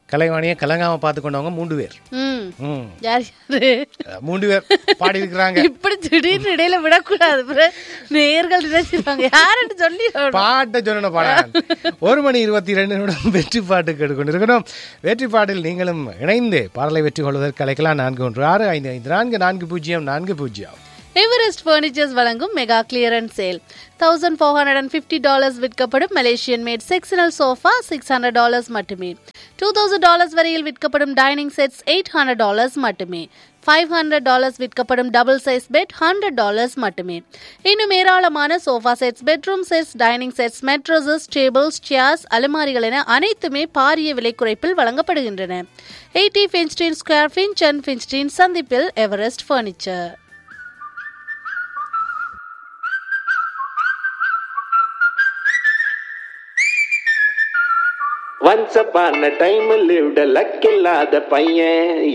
கலைவாணியை கலங்காம பார்த்து கொண்டவங்க மூன்று பேர் ம் ம் யார் யாரு அஹ், மூன்று பேர் பாடி இருக்கிறாங்க இப்படி திடீர்னு இடையில விடக்கூடாது அப்புறம் நேர்கள் நினைச்சிருப்பாங்க யாருன்னு சொல்லி பாட்டை சொல்லணும் பாடம் ஒரு மணி இருபத்தி ரெண்டு நிமிடம் வெற்றி பாட்டு கேட்டுக்கொண்டிருக்கிறோம் வெற்றி பாட்டில் நீங்களும் இணைந்து பாடலை வெற்றி கொள்வதற்கு அழைக்கலாம் நான்கு ஒன்று ஆறு ஐந்து ஐந்து நான்கு நான்கு பூஜ்ஜியம் நான்கு பூஜ்ஜியம் எவரெஸ்ட் ஃபர்னிச்சர்ஸ் வழங்கும் mega clearance sale thousand four hundred and fifty dollars விற்கப்படும் Malaysian made sectional sofa six hundred dollars மட்டுமே டூ தௌசண்ட் டாலர்ஸ் வரையில் விற்கப்படும் dining sets eight hundred dollars மட்டுமே ஃபைவ் ஹண்ட்ரட் டாலர்ஸ் விற்கப்படும் double size bed hundred dollars மட்டுமே இன்னும் ஏராளமான sofa sets bedroom sets dining sets mattresses tables chairs அலுமாரிகள் என அனைத்துமே பாரிய விலை குறைப்பில் வழங்கப்படுகின்றன eighty Finstein square Finch and ஃபின்ஸ்டீன் சந்திப்பில் Everest furniture Once upon a time lived a lucky lad, பையன்